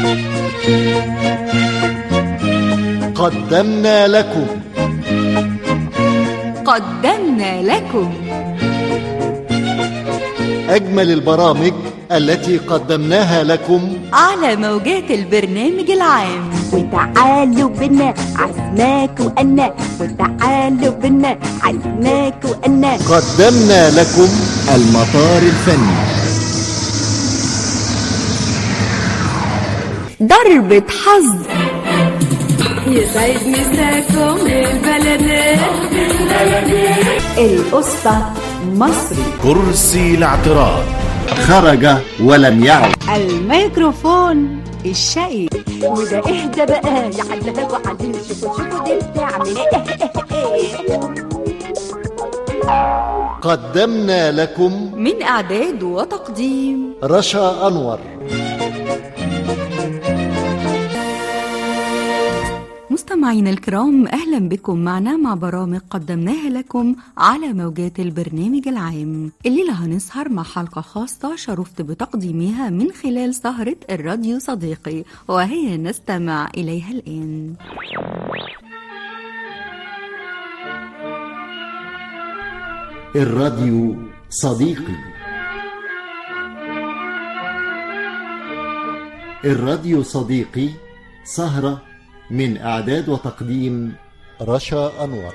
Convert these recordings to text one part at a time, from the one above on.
قدمنا لكم قدمنا لكم أجمل البرامج التي قدمناها لكم على موجات البرنامج العام وتعالوا بنا عزماك وأنا وتعالوا بنا عزماك وأنا قدمنا لكم المطار الفني ضربة حظ يسعد مساكم للبلد القصة مصري كرسي الاعتراض خرج ولم يعد الميكروفون الشقي وده اهدى بقى يا علها وعلي شوفوا شوفوا دي بتعمل ايه قدمنا لكم من إعداد وتقديم رشا أنور مستمعينا الكرام أهلا بكم معنا مع برامج قدمناها لكم على موجات البرنامج العام الليلة هنسهر مع حلقة خاصة شرفت بتقديمها من خلال سهرة الراديو صديقي وهي نستمع إليها الآن الراديو صديقي الراديو صديقي سهرة من إعداد وتقديم رشا أنور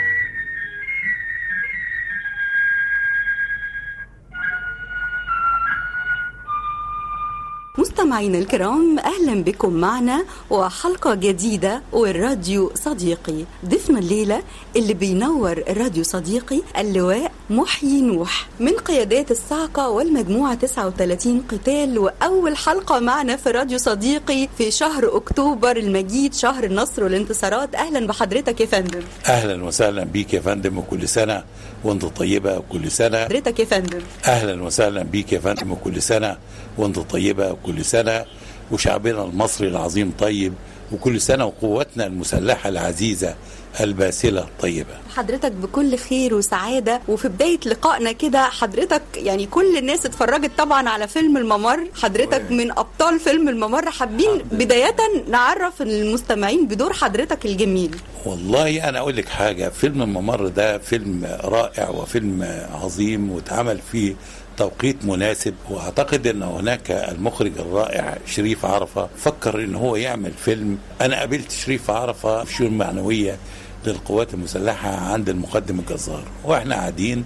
مستمعينا الكرام اهلا بكم معنا وحلقه جديده والراديو صديقي ضيفنا الليله اللي بينور الراديو صديقي اللواء محيي نوح من قيادات الصاعقه والمجموعه 39 قتال واول حلقه معنا في راديو صديقي في شهر اكتوبر المجيد شهر النصر والانتصارات اهلا بحضرتك يا فندم اهلا وسهلا بيك يا فندم وكل سنه وانت طيبه وكل سنه حضرتك يا فندم اهلا وسهلا بيك يا فندم وكل سنه وانت طيبه وكل سنه وشعبنا المصري العظيم طيب وكل سنه وقوتنا المسلحه العزيزه الباسله طيبه حضرتك بكل خير وسعادة وفي بداية لقائنا كده حضرتك يعني كل الناس اتفرجت طبعا على فيلم الممر حضرتك من أبطال فيلم الممر حابين بداية نعرف المستمعين بدور حضرتك الجميل والله انا اقول لك حاجه فيلم الممر ده فيلم رائع وفيلم عظيم واتعمل فيه توقيت مناسب واعتقد ان هناك المخرج الرائع شريف عرفه فكر ان هو يعمل فيلم انا قابلت شريف عرفه في شؤون معنويه للقوات المسلحه عند المقدم الجزار واحنا قاعدين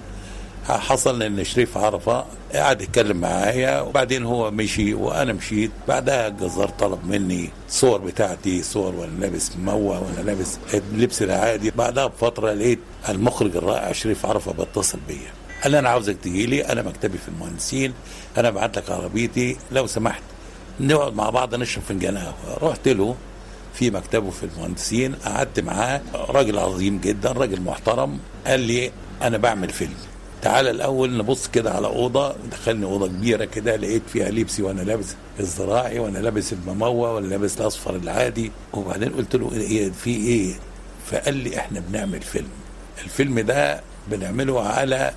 حصل ان شريف عرفه قعد يتكلم معايا وبعدين هو مشي وانا مشيت بعدها الجزار طلب مني صور بتاعتي صور وانا لابس مموه وانا لابس اللبس العادي بعدها بفتره لقيت المخرج الرائع شريف عرفه بيتصل بيا قال لي انا عاوزك تجي لي انا مكتبي في المهندسين انا بعت لك عربيتي لو سمحت نقعد مع بعض نشرب فنجان قهوه رحت له في مكتبه في المهندسين قعدت معاه راجل عظيم جدا راجل محترم قال لي انا بعمل فيلم تعالى الاول نبص كده على اوضه دخلني اوضه كبيره كده لقيت فيها لبسي وانا لابس الزراعي وانا لابس المموه وانا لابس الاصفر العادي وبعدين قلت له ايه في ايه فقال لي احنا بنعمل فيلم الفيلم ده بنعمله على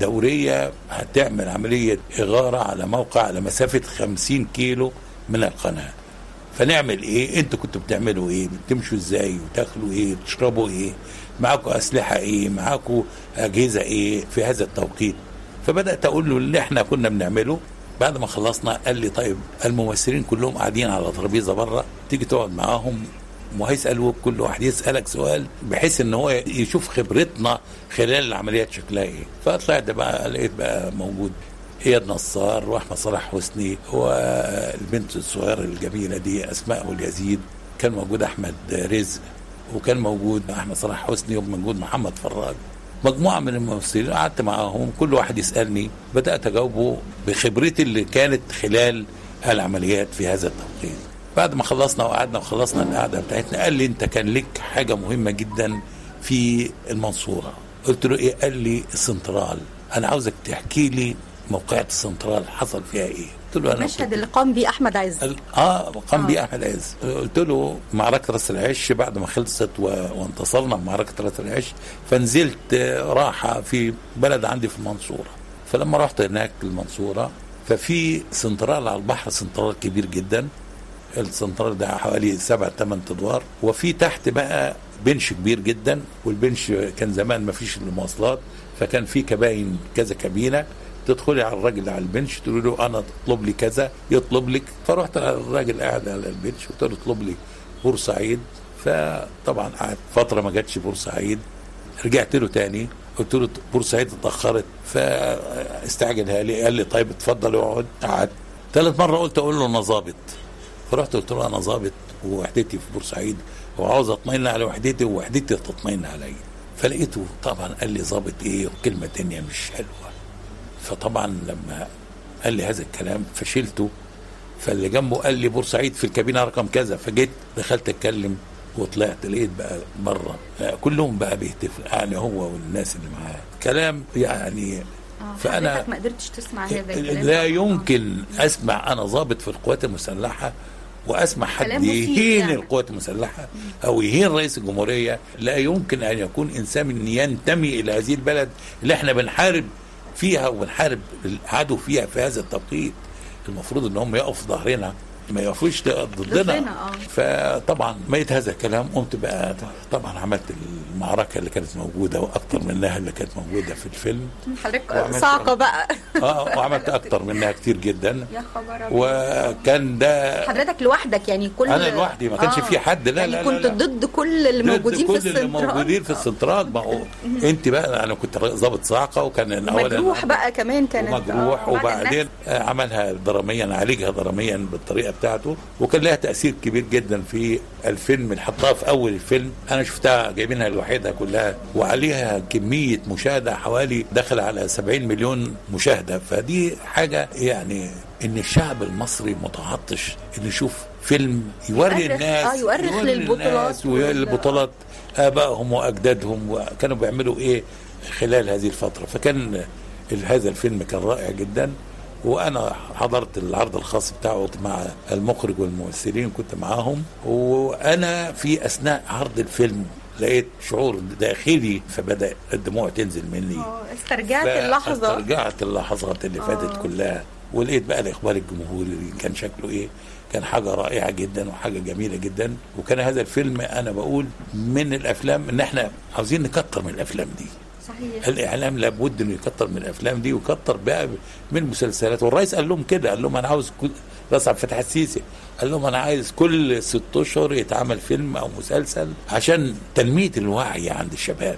دورية هتعمل عملية إغارة على موقع على مسافة 50 كيلو من القناة فنعمل ايه انتوا كنتوا بتعملوا ايه بتمشوا ازاي وتاكلوا ايه بتشربوا ايه معاكم اسلحه ايه معاكم اجهزه ايه في هذا التوقيت فبدات اقول له اللي احنا كنا بنعمله بعد ما خلصنا قال لي طيب الممثلين كلهم قاعدين على ترابيزه بره تيجي تقعد معاهم وهيسالوك كل واحد يسالك سؤال بحيث ان هو يشوف خبرتنا خلال العمليات شكلها ايه فطلعت بقى لقيت بقى موجود اياد نصار واحمد صلاح حسني والبنت الصغيره الجميله دي اسماء ابو اليزيد كان موجود احمد رزق وكان موجود احمد صلاح حسني وموجود محمد فراج مجموعه من الممثلين قعدت معاهم كل واحد يسالني بدات اجاوبه بخبرتي اللي كانت خلال العمليات في هذا التوقيت بعد ما خلصنا وقعدنا وخلصنا القعده بتاعتنا قال لي انت كان لك حاجه مهمه جدا في المنصوره قلت له ايه قال لي السنترال انا عاوزك تحكي لي موقعة السنترال حصل فيها ايه قلت له انا المشهد اللي قام بيه احمد عز قال اه قام بيه احمد عز قلت له معركه راس العش بعد ما خلصت و... وانتصرنا بمعركه راس العش فنزلت راحه في بلد عندي في المنصوره فلما رحت هناك المنصوره ففي سنترال على البحر سنترال كبير جدا السنترال ده حوالي سبع ثمان ادوار وفي تحت بقى بنش كبير جدا والبنش كان زمان ما فيش المواصلات فكان في كباين كذا كابينه تدخلي على الراجل على البنش تقول له انا اطلب لي كذا يطلب لك فرحت على الراجل قاعد على البنش قلت له اطلب لي بورسعيد فطبعا قعد فتره ما جاتش بورسعيد رجعت له تاني قلت له بورسعيد اتاخرت فاستعجلها لي قال لي طيب اتفضل اقعد قعد ثالث مره قلت اقول له انا ظابط فرحت قلت له انا ظابط ووحدتي في بورسعيد وعاوز اطمئن على وحدتي ووحدتي تطمئن عليا فلقيته طبعا قال لي ظابط ايه وكلمه تانية مش حلوه فطبعا لما قال لي هذا الكلام فشلته فاللي جنبه قال لي بورسعيد في الكابينه رقم كذا فجيت دخلت اتكلم وطلعت لقيت بقى بره كلهم بقى بيهتفوا يعني هو والناس اللي معاه كلام يعني فانا حضرتك ما قدرتش تسمع هذا الكلام لا يمكن اسمع انا ضابط في القوات المسلحه واسمع حد كلام مفيد يهين يعني. القوات المسلحه او يهين رئيس الجمهوريه لا يمكن ان يكون انسان ينتمي الى هذه البلد اللي احنا بنحارب فيها وبنحارب العدو فيها في هذا التوقيت المفروض ان هم يقفوا في ظهرنا ما يقفوش ضدنا ضدنا، آه. فطبعا ميت هذا الكلام قمت بقى طبعا عملت المعركه اللي كانت موجوده واكثر منها اللي كانت موجوده في الفيلم حضرتك وعملت- صعقه بقى اه وعملت اكثر منها كتير جدا يا خبر أبيض. وكان ده حضرتك لوحدك يعني كل انا لوحدي ما كانش في حد لا يعني لا كنت لا, لا. ضد كل اللي موجودين كل في اللي السنترال موجودين في السنترال ما هو انت بقى انا كنت ضابط صاعقه وكان اولا مجروح بقى كمان كانت ومجروح آه، بعد وبعدين الناس. آه، عملها دراميا عالجها دراميا بالطريقه بتاعته وكان لها تاثير كبير جدا في الفيلم اللي حطها في اول الفيلم انا شفتها جايبينها لوحدها كلها وعليها كميه مشاهده حوالي دخل على 70 مليون مشاهده فدي حاجه يعني ان الشعب المصري متعطش انه يشوف فيلم يوري يؤرخ- الناس آه، يؤرخ يوري للبطولات الناس ويوري وال- البطولات ابائهم واجدادهم وكانوا بيعملوا ايه خلال هذه الفتره فكان ال- هذا الفيلم كان رائع جدا وانا حضرت العرض الخاص بتاعه مع المخرج والممثلين كنت معاهم وانا في اثناء عرض الفيلم لقيت شعور داخلي فبدا الدموع تنزل مني آه، استرجعت اللحظه استرجعت اللحظات اللي فاتت كلها ولقيت بقى الاقبال الجمهوري كان شكله ايه كان حاجة رائعة جدا وحاجة جميلة جدا وكان هذا الفيلم أنا بقول من الأفلام إن إحنا عاوزين نكتر من الأفلام دي صحيح الإعلام لابد إنه يكتر من الأفلام دي ويكتر بقى من المسلسلات والرئيس قال لهم كده قال لهم أنا عاوز كل رئيس عبد الفتاح السيسي قال لهم أنا عايز كل ست أشهر يتعمل فيلم أو مسلسل عشان تنمية الوعي عند الشباب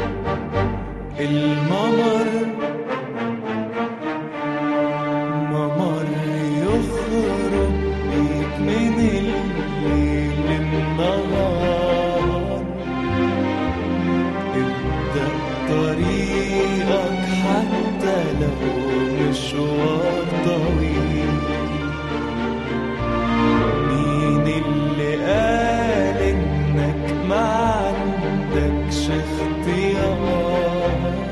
الممر ممر يخرج بيك من الليل النهار ابدأ طريقك حتى لو مشوار طويل مين اللي قال انك ما عندكش اختيار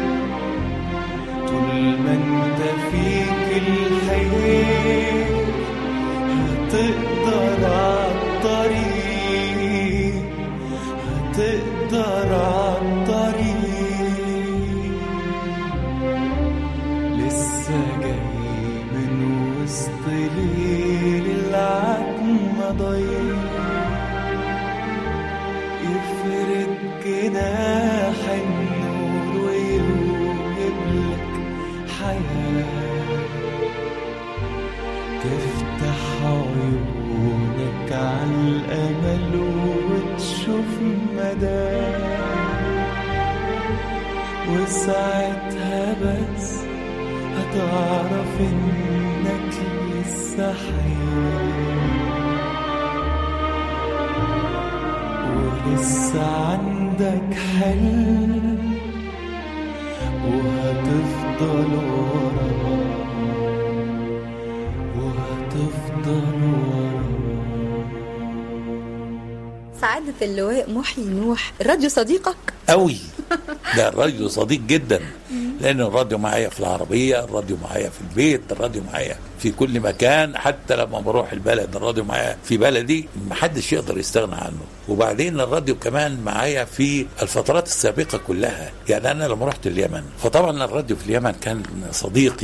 طول ما انت فيك الحيل هتقدر عالطريق هتقدر عالطريق لسه جاي من وسط ليل العتمة ضيق يفرد جناح النور ويوهب لك حياة تفتح عيونك على الأمل وتشوف مدى وساعتها بس هتعرف إنك لسه حي ولسه عندك حلم وهتفضل وراه وهتفضل وراه سعادة اللواء محي نوح الراديو صديقك قوي ده الراديو صديق جدا لان الراديو معايا في العربيه الراديو معايا في البيت الراديو معايا في كل مكان حتى لما بروح البلد الراديو معايا في بلدي محدش يقدر يستغنى عنه وبعدين الراديو كمان معايا في الفترات السابقه كلها يعني انا لما رحت اليمن فطبعا الراديو في اليمن كان صديقي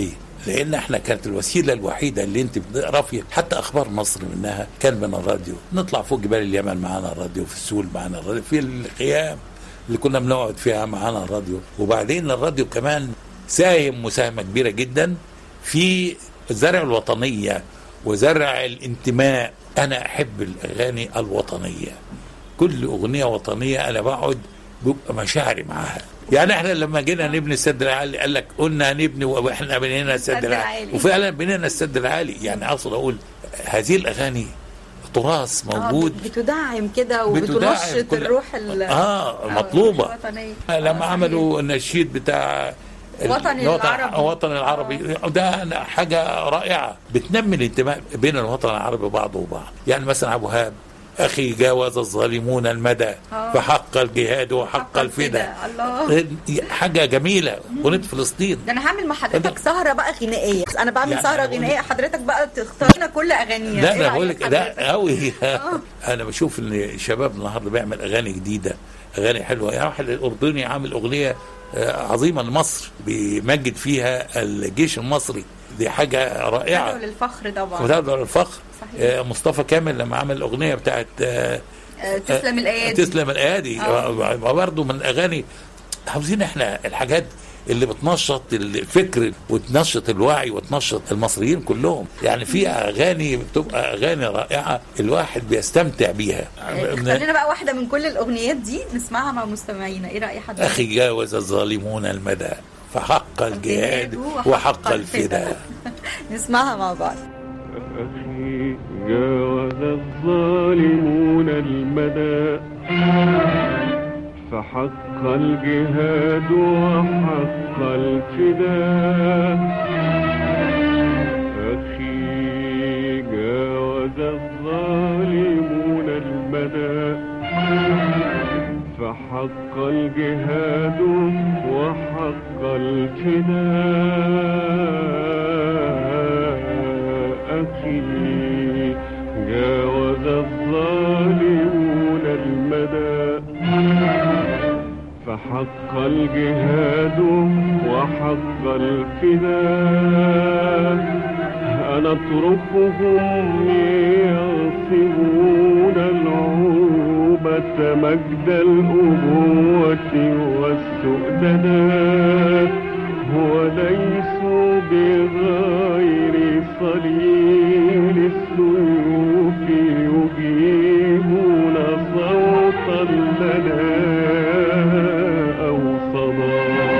لان احنا كانت الوسيله الوحيده اللي انت بتقرا فيها حتى اخبار مصر منها كان من الراديو نطلع فوق جبال اليمن معانا الراديو في السول معانا الراديو في الخيام اللي كنا بنقعد فيها معانا الراديو وبعدين الراديو كمان ساهم مساهمه كبيره جدا في زرع الوطنيه وزرع الانتماء انا احب الاغاني الوطنيه كل اغنيه وطنيه انا بقعد بيبقى مشاعري معاها يعني احنا لما جينا نبني السد العالي قال لك قلنا هنبني واحنا بنينا السد العالي وفعلا بنينا السد العالي يعني اقصد اقول هذه الاغاني تراث موجود آه بتدعم كده بتدعم وبتنشط كل- الروح ال- اه مطلوبه الوطنية. لما آه، عملوا النشيد بتاع ال- وطن العربي. الوطن العربي ده حاجه رائعه بتنمي الانتماء بين الوطن العربي بعضه وبعض يعني مثلا ابو وهاب اخي جاوز الظالمون المدى فحق الجهاد وحق الفدا الله حاجه جميله اغنيه فلسطين ده انا هعمل مع حضرتك سهره بقى غنائيه انا بعمل يعني سهره أنا بقول غنائيه حضرتك بقى تختار لنا كل اغانيها لا إيه انا رأيك بقول لك حضرتك؟ ده قوي انا بشوف ان الشباب النهارده بيعمل اغاني جديده اغاني حلوه يعني واحد الاردني عامل اغنيه آه، عظيمه لمصر بيمجد فيها الجيش المصري دي حاجه رائعه مدعو للفخر طبعا وتقدر الفخر صحيح. آه، مصطفى كامل لما عمل الاغنيه بتاعت آه، آه، تسلم الايادي تسلم الايادي برضه من الاغاني عاوزين احنا الحاجات اللي بتنشط الفكر وتنشط الوعي وتنشط المصريين كلهم يعني في اغاني بتبقى اغاني رائعه الواحد بيستمتع بيها خلينا بقى واحده من كل الاغنيات دي نسمعها مع مستمعينا ايه راي حضرتك اخي جاوز الظالمون المدى فحق الجهاد وحق الفداء نسمعها مع بعض أخي جاوز الظالمون المدى فحق الجهاد وحق الفداء أخي جاوز الظالمون المدى فحق الجهاد وحق الفداء أخي جاوز الظالمون المدى فحق الجهاد وحق الفداء أنا أتركهم يغصبون العروبة مجد الأبوة والسؤددات وليسوا بغير صليل السيوف يجيبون صوتا لنا أو صدى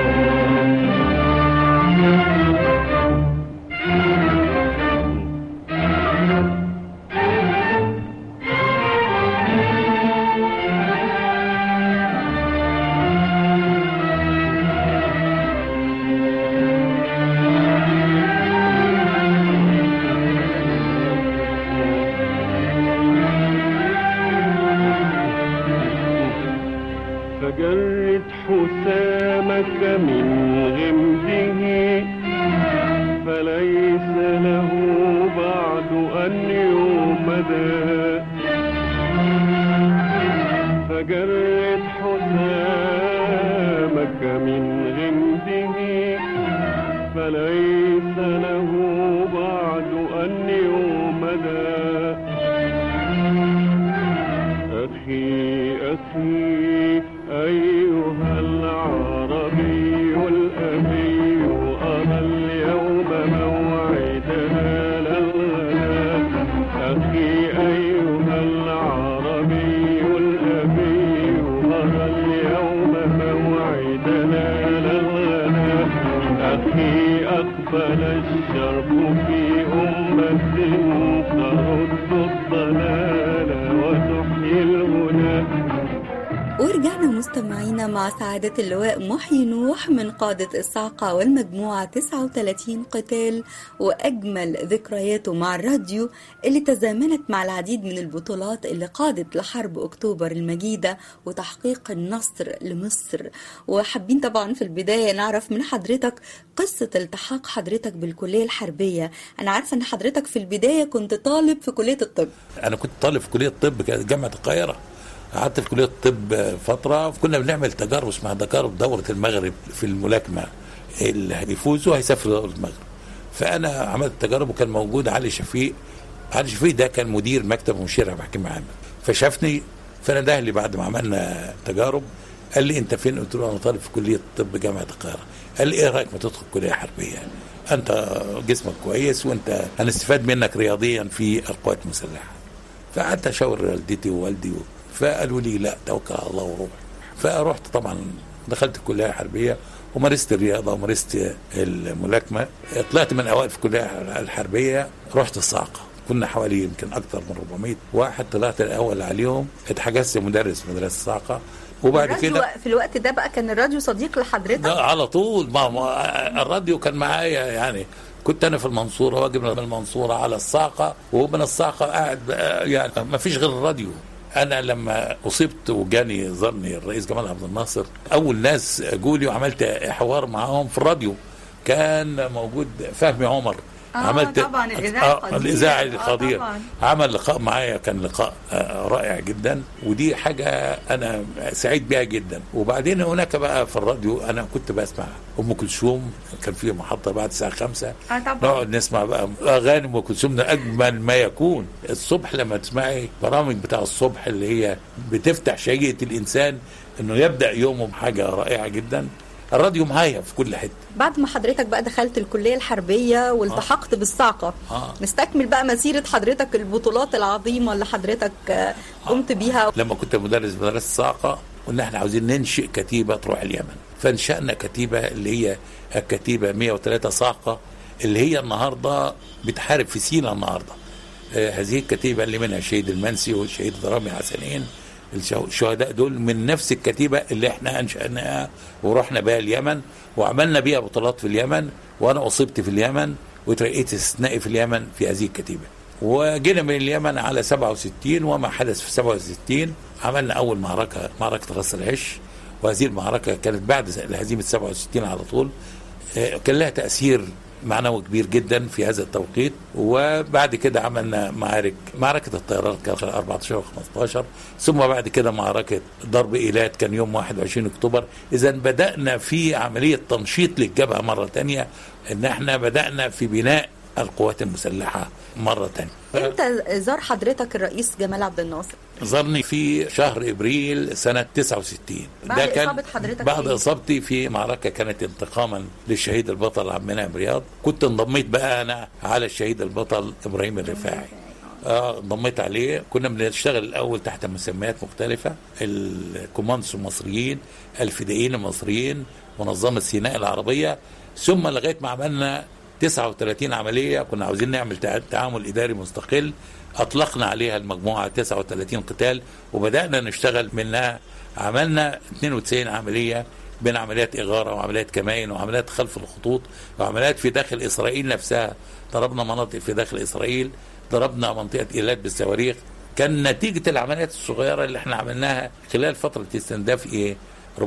فجرد حسامك من غمده فليس له بعد أن يومدا فجرد حسامك من غمده فليس له بعد أن يومدا أخي أخي أيها العربي الأبي أرى اليوم موعدنا للغدا أخي أيها العربي الأبي أرى اليوم موعدنا للغدا أخي أقبل الشرق في أمة ترد الضلال وتحيي الهدى ورجعنا مستمعينا مع سعادة اللواء محيي نوح من قادة الصاعقة والمجموعة 39 قتال وأجمل ذكرياته مع الراديو اللي تزامنت مع العديد من البطولات اللي قادت لحرب أكتوبر المجيدة وتحقيق النصر لمصر وحابين طبعا في البداية نعرف من حضرتك قصة التحاق حضرتك بالكلية الحربية أنا عارفة أن حضرتك في البداية كنت طالب في كلية الطب انا كنت طالب في كليه الطب كانت جامعه القاهره قعدت في كليه الطب فتره كنا بنعمل تجارب اسمها تجارب دوره المغرب في الملاكمه اللي هيفوزوا هيسافروا دوره المغرب فانا عملت تجارب وكان موجود علي شفيق علي شفيق ده كان مدير مكتب مشير عبد الحكيم عامر فشافني فنده لي بعد ما عملنا تجارب قال لي انت فين؟ قلت له انا طالب في كليه طب جامعه القاهره. قال لي ايه رايك ما تدخل كليه حربيه؟ انت جسمك كويس وانت هنستفاد منك رياضيا في القوات المسلحه. فقعدت اشاور والدتي ووالدي فقالوا لي لا توكل على الله وروح. فرحت طبعا دخلت الكليه الحربيه ومارست الرياضه ومارست الملاكمه طلعت من اوائل في الكليه الحربيه رحت الصاعقه كنا حوالي يمكن اكثر من 400 واحد طلعت الاول عليهم اتحجزت مدرس في مدرسه الصاعقه وبعد الراديو كده في الوقت ده بقى كان الراديو صديق لحضرتك لا على طول ما ما الراديو كان معايا يعني كنت انا في المنصوره واجي من المنصوره على الصاعقه ومن الصاعقه قاعد بقى يعني ما فيش غير الراديو انا لما اصبت وجاني ظني الرئيس جمال عبد الناصر اول ناس جولي وعملت حوار معاهم في الراديو كان موجود فهمي عمر آه، طبعاً، الإذاعي آه، القدير. الاذاعي آه، القدير طبعاً. عمل لقاء معايا كان لقاء آه، رائع جدا ودي حاجه انا سعيد بيها جدا وبعدين هناك بقى في الراديو انا كنت بسمع ام كلثوم كان في محطه بعد الساعه 5 آه، طبعاً. نقعد نسمع بقى اغاني ام كلثوم ده اجمل ما يكون الصبح لما تسمعي برامج بتاع الصبح اللي هي بتفتح شهيه الانسان انه يبدا يومه بحاجه رائعه جدا الراديو معايا في كل حته بعد ما حضرتك بقى دخلت الكلية الحربية والتحقت بالصاعقة آه. نستكمل بقى مسيرة حضرتك البطولات العظيمة اللي حضرتك آه، قمت بيها لما كنت مدرس مدرسه الصاعقه قلنا احنا عاوزين ننشئ كتيبه تروح اليمن فانشانا كتيبه اللي هي الكتيبه 103 صاعقه اللي هي النهارده بتحارب في سينا النهارده آه هذه الكتيبه اللي منها الشهيد المنسي والشهيد رامي حسنين الشو- الشهداء دول من نفس الكتيبه اللي احنا انشاناها ورحنا بها اليمن وعملنا بيها بطولات في اليمن وانا اصبت في اليمن وترقيت استثنائي في اليمن في هذه الكتيبه وجينا من اليمن على 67 وما حدث في 67 عملنا اول معركه معركه راس العش وهذه المعركه كانت بعد هزيمه 67 على طول آه، كان لها تاثير معنوي كبير جدا في هذا التوقيت وبعد كده عملنا معارك معركة الطيران كانت 14 و 15 ثم بعد كده معركة ضرب إيلات كان يوم 21 أكتوبر إذا بدأنا في عملية تنشيط للجبهة مرة تانية إن احنا بدأنا في بناء القوات المسلحة مرة تانية امتى زار حضرتك الرئيس جمال عبد الناصر زارني في شهر ابريل سنه 69 بعد إصابة حضرتك بعد فيه. اصابتي في معركه كانت انتقاما للشهيد البطل عبد المنعم رياض كنت انضميت بقى انا على الشهيد البطل ابراهيم الرفاعي اه انضميت عليه كنا بنشتغل الاول تحت مسميات مختلفه الكوماندوس المصريين الفدائيين المصريين منظمه سيناء العربيه ثم لغايه ما عملنا 39 عمليه كنا عاوزين نعمل تع- تعامل اداري مستقل اطلقنا عليها المجموعه 39 قتال وبدانا نشتغل منها عملنا 92 عمليه بين عمليات اغاره وعمليات كمائن وعمليات خلف الخطوط وعمليات في داخل اسرائيل نفسها ضربنا مناطق في داخل اسرائيل ضربنا منطقه ايلات بالصواريخ كان نتيجه العمليات الصغيره اللي احنا عملناها خلال فتره استنزاف ايه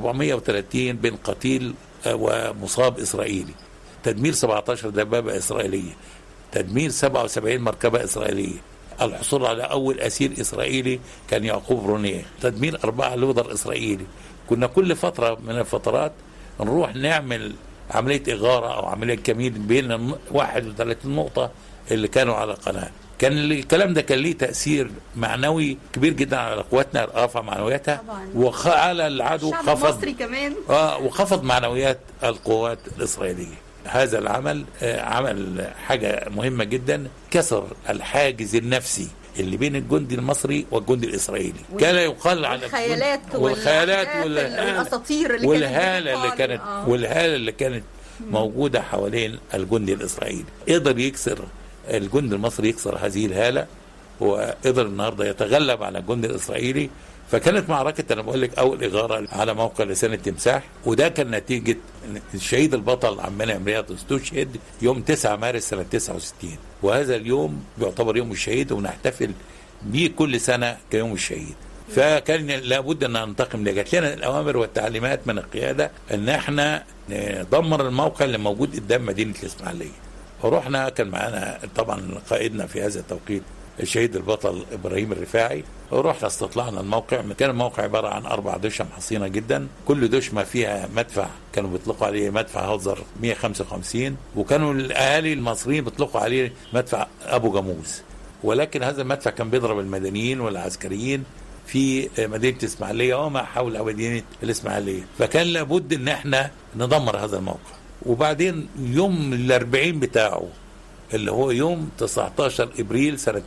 430 بين قتيل آه، ومصاب اسرائيلي تدمير 17 دبابه اسرائيليه تدمير 77 مركبه اسرائيليه الحصول على اول اسير اسرائيلي كان يعقوب رونيه تدمير اربعه لودر اسرائيلي كنا كل فتره من الفترات نروح نعمل عمليه اغاره او عمليه كمين بين الن- 31 نقطه اللي كانوا على القناه كان الكلام ده كان ليه تاثير معنوي كبير جدا على قواتنا رفع معنوياتها طبعاً. وعلى العدو الشعب خفض المصري كمان اه وخفض معنويات القوات الإسرائيلية هذا العمل آه عمل حاجة مهمة جدا كسر الحاجز النفسي اللي بين الجندي المصري والجندي الإسرائيلي كان يقال على والخيالات والخيالات والحاجات والهالة والأساطير اللي كانت والهالة اللي بتقال. كانت آه. والهالة اللي كانت موجودة حوالين الجندي الإسرائيلي قدر يكسر الجندي المصري يكسر هذه الهالة وقدر النهارده يتغلب على الجندي الاسرائيلي فكانت معركه انا بقول لك اول اغاره على موقع لسان التمساح وده كان نتيجه إن الشهيد البطل عمنا رياض استشهد يوم 9 مارس سنه 69 وهذا اليوم بيعتبر يوم الشهيد ونحتفل بيه كل سنه كيوم الشهيد فكان لابد ان ننتقم ليه جات لنا الاوامر والتعليمات من القياده ان احنا ندمر الموقع اللي موجود قدام مدينه الاسماعيليه ورحنا كان معانا طبعا قائدنا في هذا التوقيت الشهيد البطل ابراهيم الرفاعي ورحنا استطلعنا الموقع كان الموقع عباره عن اربع دشم حصينه جدا كل دشمه فيها مدفع كانوا بيطلقوا عليه مدفع هوزر 155 وكانوا الاهالي المصريين بيطلقوا عليه مدفع ابو جاموس ولكن هذا المدفع كان بيضرب المدنيين والعسكريين في مدينه الاسماعيليه وما حول مدينه الاسماعيليه فكان لابد ان احنا ندمر هذا الموقع وبعدين يوم الأربعين بتاعه اللي هو يوم 19 ابريل سنه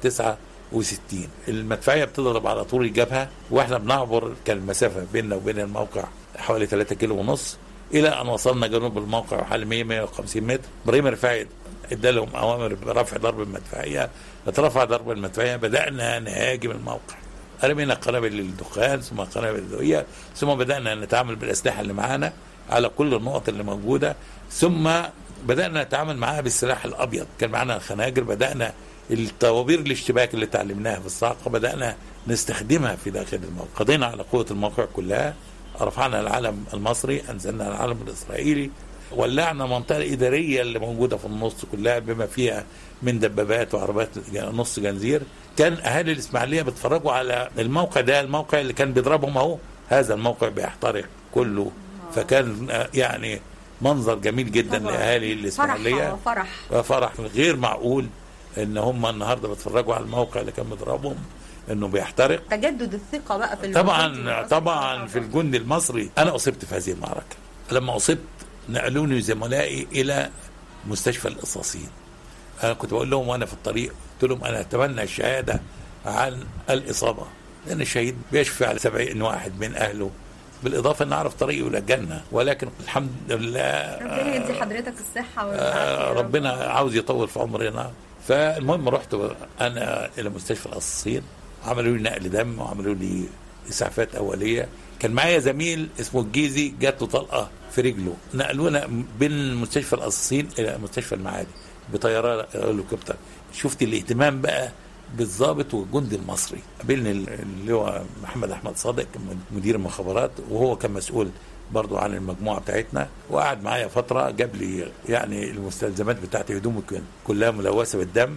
69 المدفعيه بتضرب على طول الجبهه واحنا بنعبر كان المسافه بيننا وبين الموقع حوالي 3 كيلو ونص الى ان وصلنا جنوب الموقع حوالي 100 150 متر ابراهيم رفاعي ادى لهم اوامر برفع ضرب المدفعيه اترفع ضرب المدفعيه بدانا نهاجم الموقع رمينا قنابل الدخان ثم قنابل الذريه ثم بدانا نتعامل بالاسلحه اللي معانا على كل النقط اللي موجوده ثم بدانا نتعامل معاها بالسلاح الابيض كان معانا خناجر بدانا الطوابير الاشتباك اللي تعلمناها في الصاعقه بدانا نستخدمها في داخل الموقع قضينا على قوه الموقع كلها رفعنا العلم المصري انزلنا العلم الاسرائيلي ولعنا منطقه اداريه اللي موجوده في النص كلها بما فيها من دبابات وعربات نص جنزير كان اهالي الاسماعيليه بيتفرجوا على الموقع ده الموقع اللي كان بيضربهم اهو هذا الموقع بيحترق كله فكان آه، يعني منظر جميل جدا طبعاً. لاهالي الاسماعيليه فرح فرح غير معقول ان هم النهارده بيتفرجوا على الموقع اللي كان بيضربهم انه بيحترق تجدد الثقه بقى في طبعا المصري. طبعا في الجند المصري انا اصبت في هذه المعركه لما اصبت نقلوني زملائي الى مستشفى القصاصين انا كنت بقول لهم وانا في الطريق قلت لهم انا اتمنى الشهاده عن الاصابه لان الشهيد بيشفع على 70 واحد من اهله بالاضافه ان اعرف طريقه الى الجنه ولكن الحمد لله ربنا يدي حضرتك الصحه آه، والعافيه يا رب. ربنا عاوز يطول في عمرنا فالمهم رحت انا الى مستشفى القصاصين عملوا لي نقل دم وعملوا لي اسعافات اوليه كان معايا زميل اسمه الجيزي جات له طلقه في رجله نقلونا بين مستشفى القصاصين الى مستشفى المعادي بطياره هليكوبتر شفت الاهتمام بقى بالضابط والجندي المصري قابلني اللي هو محمد احمد صادق كان مدير المخابرات وهو كان مسؤول برضو عن المجموعه بتاعتنا وقعد معايا فتره جاب لي يعني المستلزمات بتاعتي هدومي كان كلها ملوثه بالدم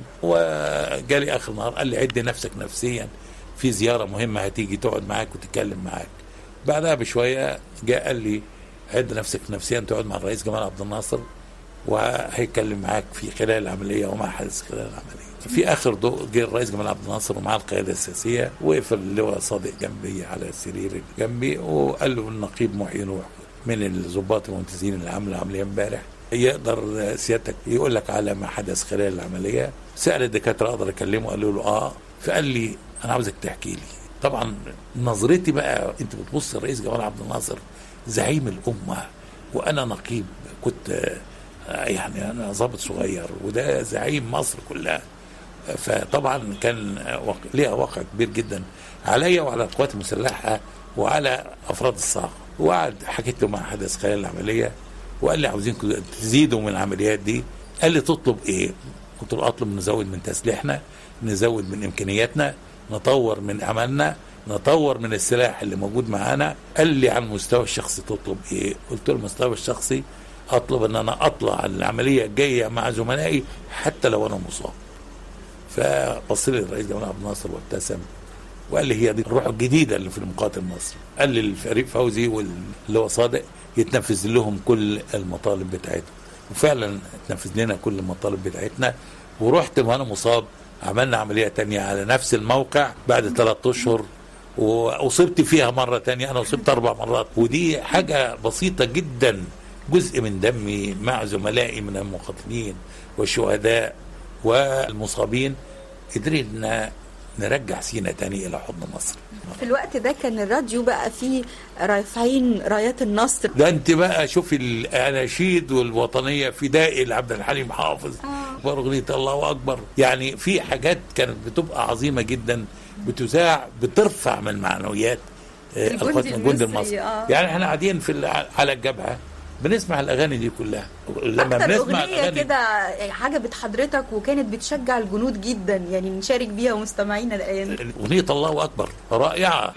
وجالي اخر النهار قال لي عد نفسك نفسيا في زياره مهمه هتيجي تقعد معاك وتتكلم معاك بعدها بشويه جاء قال لي عد نفسك نفسيا تقعد مع الرئيس جمال عبد الناصر وهيتكلم معاك في خلال العمليه وما حدث خلال العمليه في اخر ضوء جه الرئيس جمال عبد الناصر ومعاه القياده السياسيه وقف اللواء صادق جنبي على السرير جنبي وقال له النقيب محيي نوح من الضباط الممتازين اللي عملوا العمليه امبارح يقدر سيادتك يقول لك على ما حدث خلال العمليه سال الدكاتره اقدر اكلمه قالوا له اه فقال لي انا عاوزك تحكي لي طبعا نظرتي بقى انت بتبص الرئيس جمال عبد الناصر زعيم الامه وانا نقيب كنت آه، يعني انا ضابط صغير وده زعيم مصر كلها فطبعا كان وق- ليها واقع كبير جدا عليا وعلى القوات المسلحه وعلى افراد الصاعقه وقعد حكيت له ما حدث خلال العمليه وقال لي عاوزين تزيدوا من العمليات دي قال لي تطلب ايه؟ قلت له اطلب نزود من تسليحنا نزود من امكانياتنا نطور من عملنا نطور من السلاح اللي موجود معانا قال لي على المستوى الشخصي تطلب ايه؟ قلت له المستوى الشخصي اطلب ان انا اطلع على العمليه الجايه مع زملائي حتى لو انا مصاب فبص لي الرئيس جمال عبد الناصر وابتسم وقال لي هي دي الروح الجديده اللي في المقاتل المصري قال لي الفريق فوزي واللي هو صادق يتنفذ لهم كل المطالب بتاعتهم وفعلا اتنفذ لنا كل المطالب بتاعتنا ورحت وانا مصاب عملنا عمليه تانية على نفس الموقع بعد ثلاثة اشهر واصبت فيها مره تانية انا اصبت اربع مرات ودي حاجه بسيطه جدا جزء من دمي مع زملائي من المقاتلين والشهداء والمصابين قدرنا نرجع سينا تاني الى حضن مصر في الوقت ده كان الراديو بقى فيه رافعين رايات النصر ده انت بقى شوفي الاناشيد والوطنيه فدائي لعبد الحليم حافظ واغنيه الله اكبر يعني في حاجات كانت بتبقى عظيمه جدا بتذاع بترفع من معنويات آه، الجندي القوات- الجندي المصري، المصري آه. يعني احنا قاعدين في ال- على الجبهه بنسمع الاغاني دي كلها لما اكتر بنسمع اغنيه الاغاني كده عجبت حضرتك وكانت بتشجع الجنود جدا يعني نشارك بيها ومستمعينا الايام دي. اغنيه الله اكبر رائعه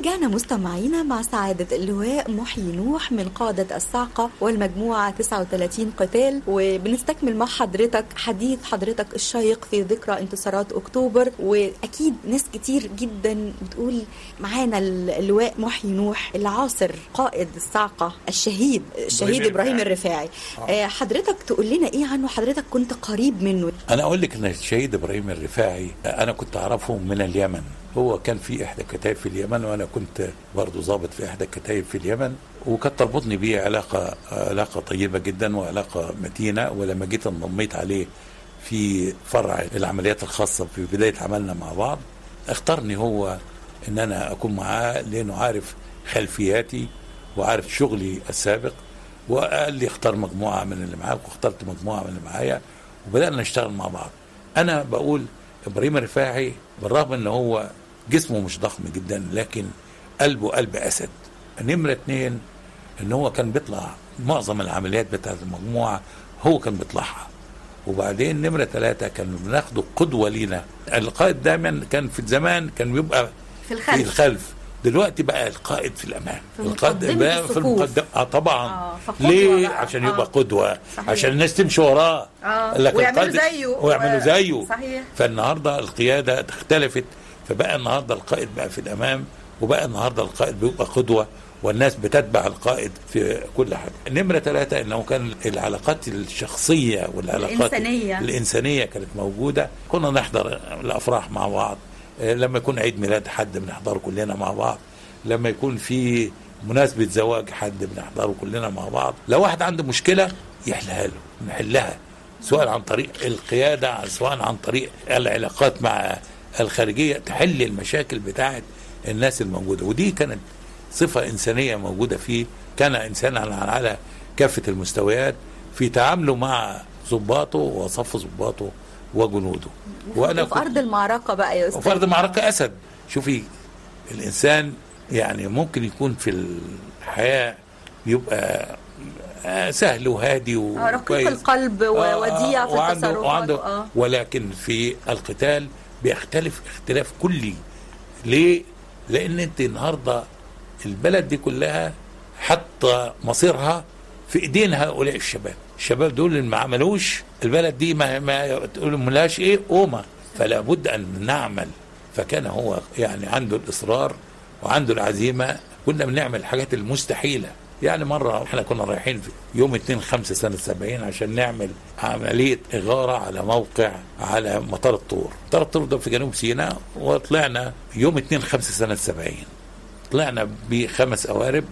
ورجعنا مستمعينا مع سعادة اللواء محيي نوح من قادة الصاعقة والمجموعة 39 قتال وبنستكمل مع حضرتك حديث حضرتك الشيق في ذكرى انتصارات أكتوبر وأكيد ناس كتير جدا بتقول معانا اللواء محيي نوح العاصر قائد الصاعقة الشهيد الشهيد إبراهيم الرفاعي آه، حضرتك تقول لنا إيه عنه حضرتك كنت قريب منه انا اقول لك ان الشهيد ابراهيم الرفاعي انا كنت اعرفه من اليمن هو كان في احدى الكتائب في اليمن وانا كنت برضه ضابط في احدى الكتائب في اليمن وكانت تربطني بيه علاقه علاقه طيبه جدا وعلاقه متينه ولما جيت انضميت عليه في فرع العمليات الخاصه في بدايه عملنا مع بعض اختارني هو ان انا اكون معاه لانه عارف خلفياتي وعارف شغلي السابق وقال لي اختار مجموعه من اللي معاك واخترت مجموعه من اللي معايا وبدانا نشتغل مع بعض انا بقول ابراهيم الرفاعي بالرغم ان هو جسمه مش ضخم جدا لكن قلبه قلب اسد نمره اتنين ان هو كان بيطلع معظم العمليات بتاعت المجموعه هو كان بيطلعها وبعدين نمره ثلاثه كان بناخده قدوه لينا القائد دايما كان في زمان كان بيبقى في في الخلف الخلف دلوقتي بقى القائد في الامام في القائد مقدمة بقى في الصفوف. المقدم اه طبعا آه، فقدوة ليه بقى. عشان آه. يبقى قدوه صحيح. عشان الناس تمشي وراه آه، لكن ويعملوا القائد- زيه. ويعملوا و- زيه صحيح. فالنهارده القياده اختلفت فبقى النهارده القائد بقى في الامام وبقى النهارده القائد بيبقى قدوه والناس بتتبع القائد في كل حاجه. نمره ثلاثه انه كان العلاقات الشخصيه والعلاقات الإنسانية. الانسانيه كانت موجوده كنا نحضر الافراح مع بعض آه، لما يكون عيد ميلاد حد بنحضره كلنا مع بعض لما يكون في مناسبة زواج حد بنحضره كلنا مع بعض لو واحد عنده مشكلة يحلها له نحلها سواء عن طريق القيادة سواء عن طريق العلاقات مع الخارجية تحل المشاكل بتاعت الناس الموجودة ودي كانت صفة إنسانية موجودة فيه كان إنسانا على كافة المستويات في تعامله مع ضباطه وصف ضباطه وجنوده وفي كنت- أرض المعركة بقى يا أستاذ وفي ارض معركه اسد شوفي الانسان يعني ممكن يكون في الحياه يبقى آه، سهل وهادي آه، رقيق وكويس القلب آه، آه، ووديع في وعنده التصرفات وعنده آه. ولكن في القتال بيختلف اختلاف كلي ليه؟ لان انت النهارده البلد دي كلها حتى مصيرها في ايدين هؤلاء الشباب الشباب دول اللي ما عملوش البلد دي ما ما تقول ملهاش ايه قومه فلا بد ان نعمل فكان هو يعني عنده الاصرار وعنده العزيمه كنا بنعمل الحاجات المستحيله يعني مرة احنا كنا رايحين في يوم 2 5 سنة 70 عشان نعمل عملية إغارة على موقع على مطار الطور مطار الطور ده في جنوب سيناء وطلعنا يوم 2 5 سنة 70 طلعنا بخمس قوارب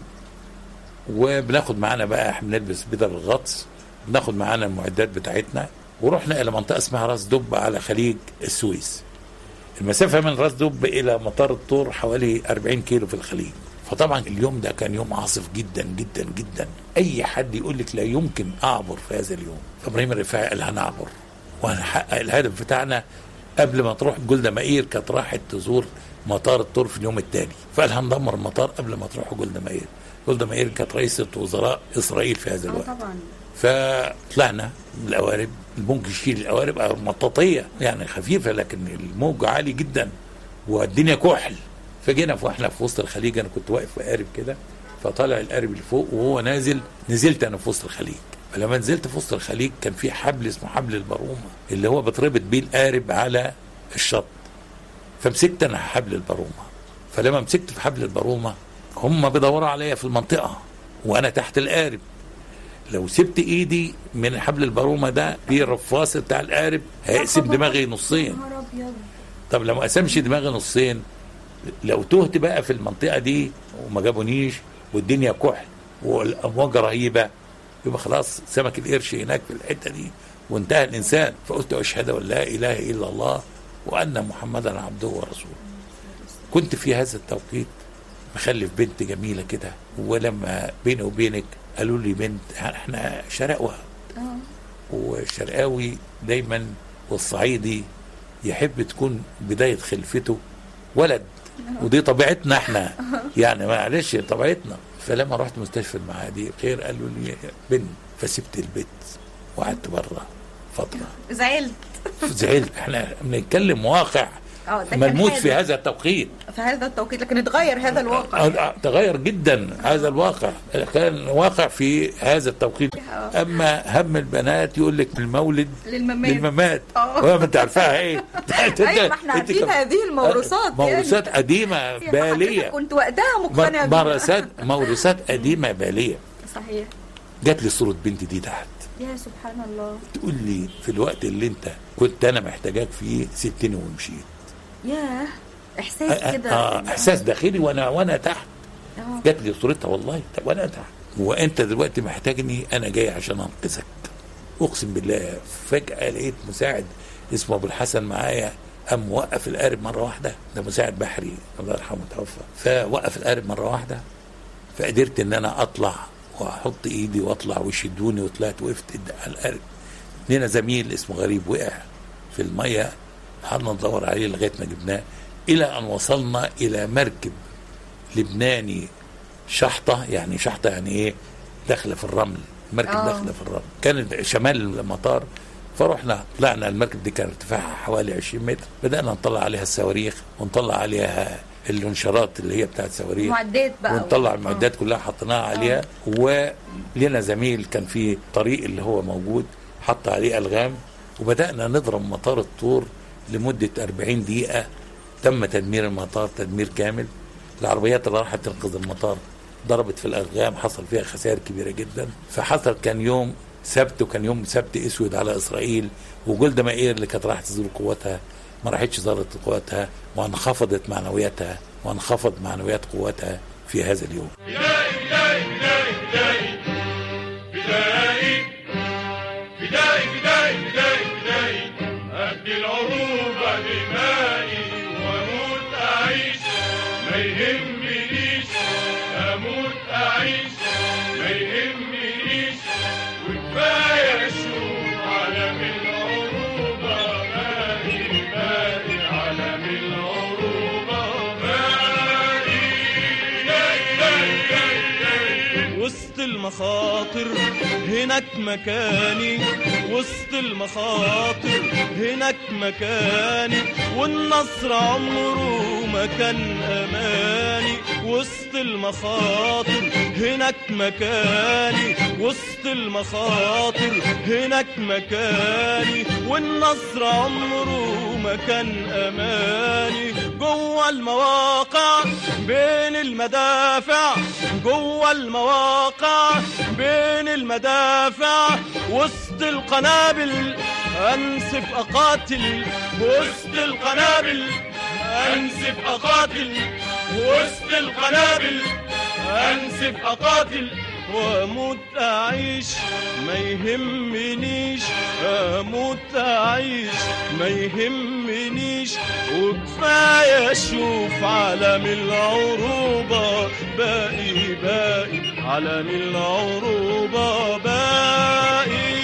وبناخد معانا بقى احنا بنلبس بدل الغطس بناخد معانا المعدات بتاعتنا ورحنا الى منطقه اسمها راس دب على خليج السويس المسافه من راس دب الى مطار الطور حوالي 40 كيلو في الخليج فطبعا اليوم ده كان يوم عاصف جدا جدا جدا اي حد يقول لك لا يمكن اعبر في هذا اليوم فابراهيم الرفاعي قال هنعبر وهنحقق الهدف بتاعنا قبل ما تروح جولدا مائير كانت راحت تزور مطار الطور في اليوم التالي فقال هندمر المطار قبل ما تروحوا جولدا مائير جولدا مائير كانت رئيسة وزراء إسرائيل في هذا الوقت طبعا فطلعنا بالقوارب الموج يشيل القوارب مطاطية يعني خفيفة لكن الموج عالي جدا والدنيا كحل فجينا في واحنا في وسط الخليج انا كنت واقف في قارب كده فطالع القارب اللي فوق وهو نازل نزلت انا في وسط الخليج فلما نزلت في وسط الخليج كان في حبل اسمه حبل البرومه اللي هو بتربط بيه القارب على الشط فمسكت انا حبل البرومه فلما مسكت في حبل البرومه هم بيدوروا عليا في المنطقه وانا تحت القارب لو سبت ايدي من حبل البرومه ده في الرفاص بتاع القارب هيقسم دماغي نصين طب لو ما قسمش دماغي نصين لو تهت بقى في المنطقه دي وما جابونيش والدنيا كحل والامواج رهيبه يبقى خلاص سمك القرش هناك في الحته دي وانتهى الانسان فقلت اشهد ان لا اله الا الله وان محمدا عبده ورسوله كنت في هذا التوقيت مخلف بنت جميله كده ولما بيني وبينك قالوا لي بنت احنا شرقوه والشرقاوي دايما والصعيدي يحب تكون بدايه خلفته ولد ودي طبيعتنا احنا يعني معلش طبيعتنا فلما رحت مستشفى المعادي خير قالوا لي بنت فسبت البيت وقعدت بره فتره زعلت زعلت احنا بنتكلم واقع اه ده كان ملموس في حادث هذا التوقيت في هذا التوقيت لكن اتغير هذا الواقع آه، تغير جدا هذا الواقع كان واقع في هذا التوقيت اما هم البنات يقول لك المولد للممات. للممات آه. وما انت عارفاها ايه أنت- أيوة، ما احنا أنت عارفين كم- هذه الموروثات يعني. موروثات قديمه باليه كنت وقتها مقتنع بيها. موروثات موروثات قديمه باليه صحيح جات لي صوره بنتي دي تحت يا سبحان الله تقول لي في الوقت اللي انت كنت انا محتاجاك فيه سبتني ومشيت ياه احساس آه، كده آه احساس داخلي وانا وانا تحت آه. جات لي صورتها والله وانا تحت وانت دلوقتي محتاجني انا جاي عشان انقذك اقسم بالله فجاه لقيت مساعد اسمه ابو الحسن معايا قام موقف القارب مره واحده ده مساعد بحري الله يرحمه توفى فوقف القارب مره واحده فقدرت ان انا اطلع واحط ايدي واطلع ويشدوني وطلعت وقفت على القارب لنا زميل اسمه غريب وقع في الميه قعدنا ندور عليه لغايه ما جبناه الى ان وصلنا الى مركب لبناني شحطه يعني شحطه يعني ايه داخله في الرمل مركب آه. داخله في الرمل كانت شمال المطار فرحنا طلعنا المركب دي كان ارتفاعها حوالي 20 متر بدانا نطلع عليها الصواريخ ونطلع عليها اللونشارات اللي هي بتاعت صواريخ معدات بقى ونطلع آه. المعدات كلها حطيناها عليها ولنا زميل كان في طريق اللي هو موجود حط عليه الغام وبدانا نضرب مطار الطور لمده 40 دقيقه تم تدمير المطار تدمير كامل العربيات اللي راحت تنقذ المطار ضربت في الالغام حصل فيها خسائر كبيره جدا فحصل كان يوم سبت وكان يوم سبت اسود على اسرائيل وجولدا مائير اللي كانت رايحه تزور قواتها ما راحتش زارت قواتها وانخفضت معنوياتها وانخفض معنويات قواتها في هذا اليوم فدائي فدائي فدائي فدائي فدائي أبدي العروبة دمائي وأموت أعيش ما يهمنيش أموت أعيش ما يهمنيش وكفاية أشوف علم العروبة باقي باقي علم العروبة باقي باقي باقي باقي وسط المخاطر هناك مكاني وسط المخاطر هناك مكاني والنصر عمره ما كان اماني وسط المخاطر هناك مكاني وسط المخاطر هناك مكاني والنصر عمره ما كان اماني جوه المواقع بين المدافع جوه المواقع بين المدافع وسط القنابل انسف اقاتل وسط القنابل انسف اقاتل وسط القنابل انسف اقاتل واموت اعيش ما يهمنيش اموت اعيش ما يهمنيش وكفايه اشوف علم العروبه باقي باقي علم العروبه باقي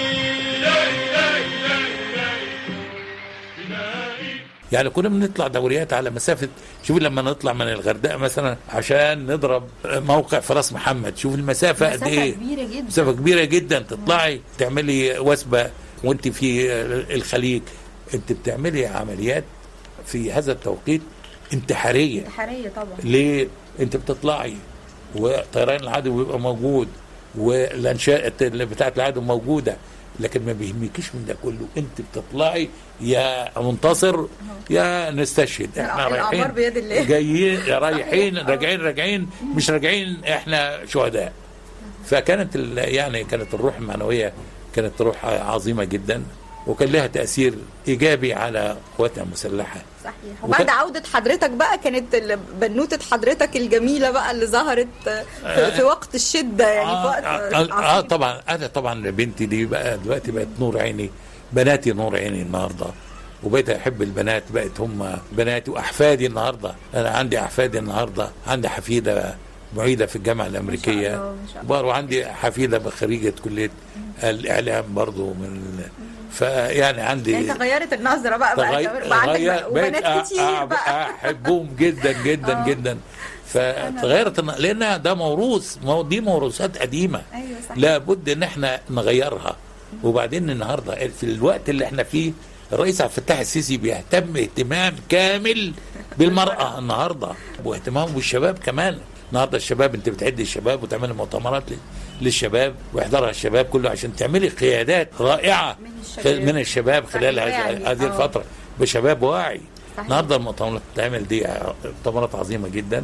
يعني كنا بنطلع دوريات على مسافه شوف لما نطلع من الغردقه مثلا عشان نضرب موقع في راس محمد شوف المسافه قد مسافة ايه كبيرة جدا. مسافه كبيره جدا تطلعي تعملي وثبه وانت في الخليج انت بتعملي عمليات في هذا التوقيت انتحاريه انتحارية طبعا ليه؟ انت بتطلعي وطيران العدو بيبقى موجود والانشاء اللي بتاعت العدو موجوده لكن ما بيهمكيش من ده كله انت بتطلعي يا منتصر يا نستشهد احنا الأعمار رايحين بيد الله. جايين رايحين راجعين راجعين مش راجعين احنا شهداء فكانت ال- يعني كانت الروح المعنويه كانت روح عظيمه جدا وكان لها تاثير ايجابي على قواتنا المسلحه صحيح وبعد وكان- عودة حضرتك بقى كانت ال- بنوتة حضرتك الجميلة بقى اللي ظهرت في, في وقت الشدة يعني في وقت آه, آه, آه عصيب. طبعا انا طبعا بنتي دي بقى دلوقتي بقت نور عيني بناتي نور عيني النهارده وبقيت احب البنات بقت هم بناتي واحفادي النهارده انا عندي احفادي النهارده عندي حفيده معيده في الجامعه الامريكيه الله، ما شاء الله. بر- وعندي حفيده خريجه كليه الاعلام برضو من فيعني عندي يعني تغيرت النظرة بقى بقى تغير كمان. وعندك تغير بقى بقيت وبنات أ- كتير أ- بقى احبهم جدا جدا جدا فتغيرت الن- لان ده موروث مو- دي موروثات قديمه أيوة صح. لابد ان احنا نغيرها وبعدين النهارده في الوقت اللي احنا فيه الرئيس عبد الفتاح السيسي بيهتم اهتمام كامل بالمراه النهارده واهتمامه بالشباب كمان النهارده الشباب انت بتعد الشباب وتعمل مؤتمرات لل- للشباب ويحضرها الشباب كله عشان تعملي قيادات رائعه من الشباب. من الشباب خلال صحيح هذه يعني، هذه آه. الفتره بشباب واعي صحيح. النهارده المؤتمرات اللي بتتعمل دي مؤتمرات عظيمه جدا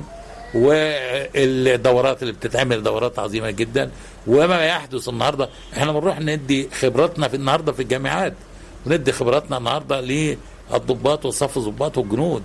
والدورات اللي بتتعمل دورات عظيمه جدا وما يحدث النهارده احنا بنروح ندي خبراتنا في النهارده في الجامعات وندي خبراتنا النهارده للضباط وصف الضباط والجنود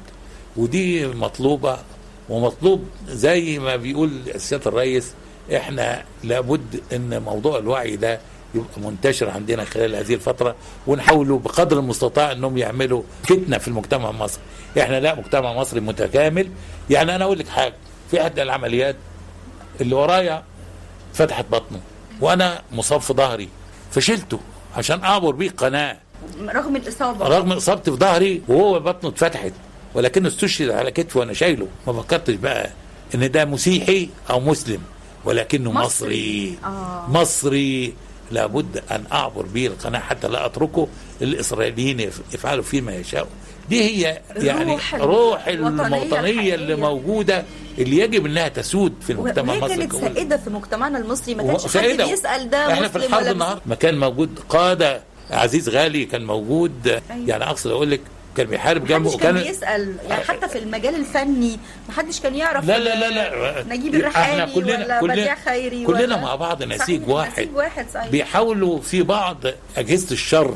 ودي مطلوبه ومطلوب زي ما بيقول سياده الرئيس احنا لابد ان موضوع الوعي ده يبقى منتشر عندنا خلال هذه الفتره ونحاولوا بقدر المستطاع انهم يعملوا فتنه في المجتمع المصري احنا لا مجتمع مصري متكامل يعني انا اقول لك حاجه في احدى العمليات اللي ورايا فتحت بطنه وانا مصاب في ظهري فشلته عشان اعبر بيه قناه رغم الاصابه رغم اصابتي في ظهري وهو بطنه اتفتحت ولكنه استشهد على كتفي وانا شايله ما فكرتش بقى ان ده مسيحي او مسلم ولكنه مصري. مصري آه. مصري لابد ان اعبر به القناه حتى لا اتركه الاسرائيليين يف- يفعلوا فيه ما يشاءوا دي هي يعني الروح روح الوطنية الوطنيه اللي الحقيقية. موجوده اللي يجب انها تسود في المجتمع وهي المصري كانت ككل. سائده في مجتمعنا المصري ما كانش حد سائدة. بيسال ده احنا في مسلم الحرب ولا النهارده ما كان موجود قاده عزيز غالي كان موجود يعني اقصد اقول لك كان بيحارب جنبه محدش كان وكان بيسال يعني حتى في المجال الفني محدش كان يعرف لا لا لا لا نجيب الريحاني احنا كلنا ولا كلنا بديع خيري كلنا ولا مع بعض نسيج صحيح، واحد نسيج واحد صحيح بيحاولوا في بعض اجهزه الشر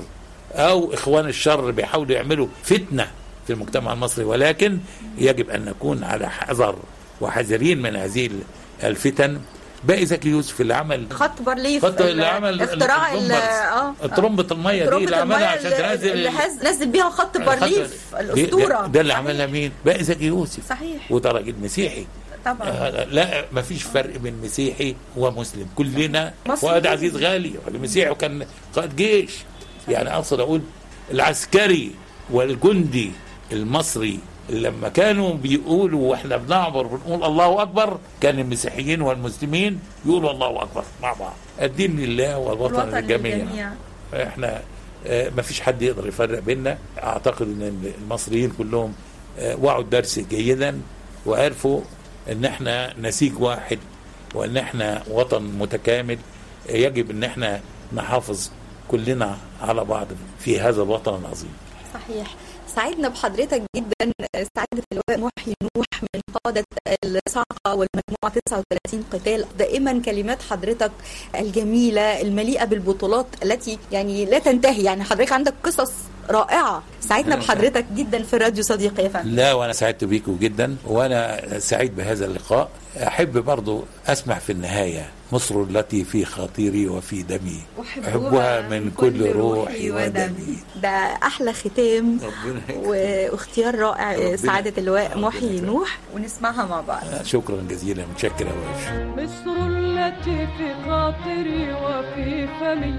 او اخوان الشر بيحاولوا يعملوا فتنه في المجتمع المصري ولكن يجب ان نكون على حذر وحذرين من هذه الفتن باقي زكي يوسف اللي عمل خط بارليف خط اللي ال- عمل اختراع ال- الترومبرز. اه ترمبة المية دي ترمبة اللي عملها المية عشان اللي- تنزل اللي ال- هز- نزل بيها خط بارليف دي- الاسطوره ده, ده اللي صحيح. عملها مين؟ باقي زكي يوسف صحيح وده راجل مسيحي طبعا آه، لا ما فيش فرق بين مسيحي ومسلم كلنا مصريين. فؤاد عزيز غالي راجل مسيحي وكان قائد جيش يعني اقصد اقول العسكري والجندي المصري لما كانوا بيقولوا واحنا بنعبر بنقول الله اكبر كان المسيحيين والمسلمين يقولوا الله اكبر مع بعض الدين لله والوطن الوطن للجميع للجميع. احنا ما فيش حد يقدر يفرق بيننا اعتقد ان المصريين كلهم آه، وعوا الدرس جيدا وعرفوا ان احنا نسيج واحد وان احنا وطن متكامل آه، يجب ان احنا نحافظ كلنا على بعض في هذا الوطن العظيم صحيح سعدنا بحضرتك جدا سعادة اللواء محي نوح من قادة الصاعقة والمجموعة 39 قتال دائما كلمات حضرتك الجميلة المليئة بالبطولات التي يعني لا تنتهي يعني حضرتك عندك قصص رائعة سعدنا بحضرتك جدا في الراديو صديقي يا فندم لا وانا سعدت بيكم جدا وانا سعيد بهذا اللقاء احب برضو اسمع في النهايه مصر التي في خاطري وفي دمي احبها من كل روحي ودمي ده احلى ختام ربنا يكرمك. واختيار رائع ربنا- سعادة اللواء ربنا محي يكرمك. نوح ونسمعها مع بعض شكرا جزيلا متشكر يا باشا مصر التي في خاطري وفي فمي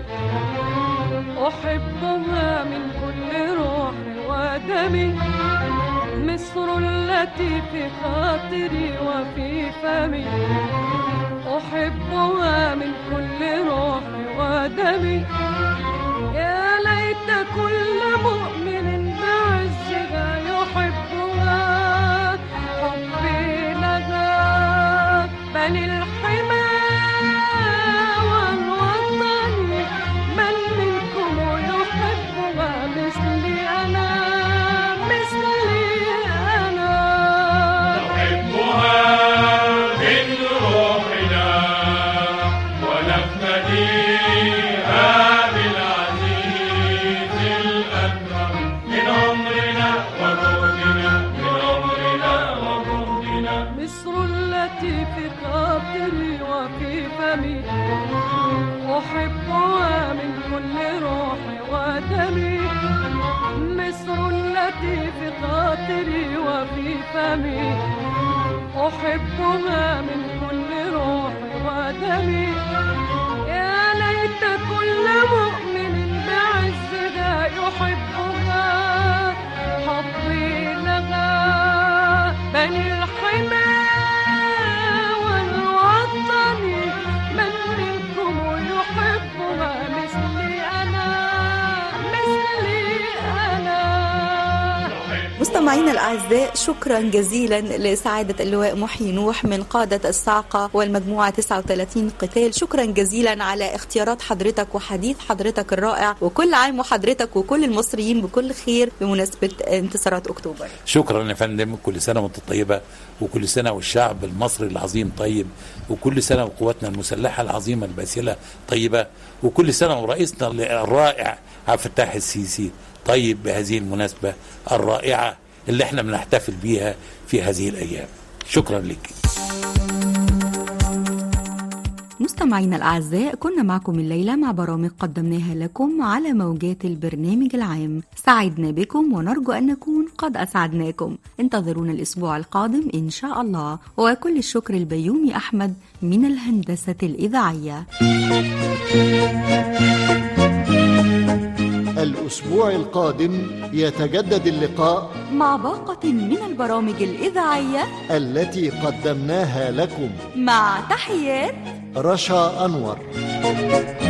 أحبها من كل روح ودمي مصر التي في خاطري وفي فمي أحبها من كل روح ودمي يا ليت كل مؤمن بعزها يحبها حبي لها بل الحمى والوطن من منكم يحبها مثلي أنا مثلي أنا نحبها من روحنا ونفديها بالعزيز الأكرم من عمرنا وجهدنا من عمرنا وجهدنا مصر التي في خاطري وفي فمي أحبها من كل روحي ودمي مصر التي في خاطري وفي فمي أحبها من كل روحي ودمي يا ليت كل مؤمن بعزها يحبها حبي لها بني الحمى والوطن من منكم يحبها مثلي أنا مثلي أنا مستمعينا الأعزاء شكرا جزيلا لسعادة اللواء محيي نوح من قادة الصاعقة والمجموعة 39 قتال شكرا جزيلا على اختيارات حضرتك وحديث حضرتك الرائع وكل عام وحضرتك وكل المصريين بكل خير بمناسبة انتصارات أكتوبر شكرا يا فندم كل سنه وانت طيبه وكل سنه والشعب المصري العظيم طيب وكل سنه وقواتنا المسلحه العظيمه الباسله طيبه وكل سنه ورئيسنا الرائع عبد الفتاح السيسي طيب بهذه المناسبه الرائعه اللي احنا بنحتفل بيها في هذه الايام شكرا لك مستمعينا الأعزاء كنا معكم الليلة مع برامج قدمناها لكم على موجات البرنامج العام سعدنا بكم ونرجو أن نكون قد أسعدناكم انتظرونا الأسبوع القادم إن شاء الله وكل الشكر البيومي أحمد من الهندسة الإذاعية الأسبوع القادم يتجدد اللقاء مع باقة من البرامج الإذاعية التي قدمناها لكم مع تحيات رشا أنور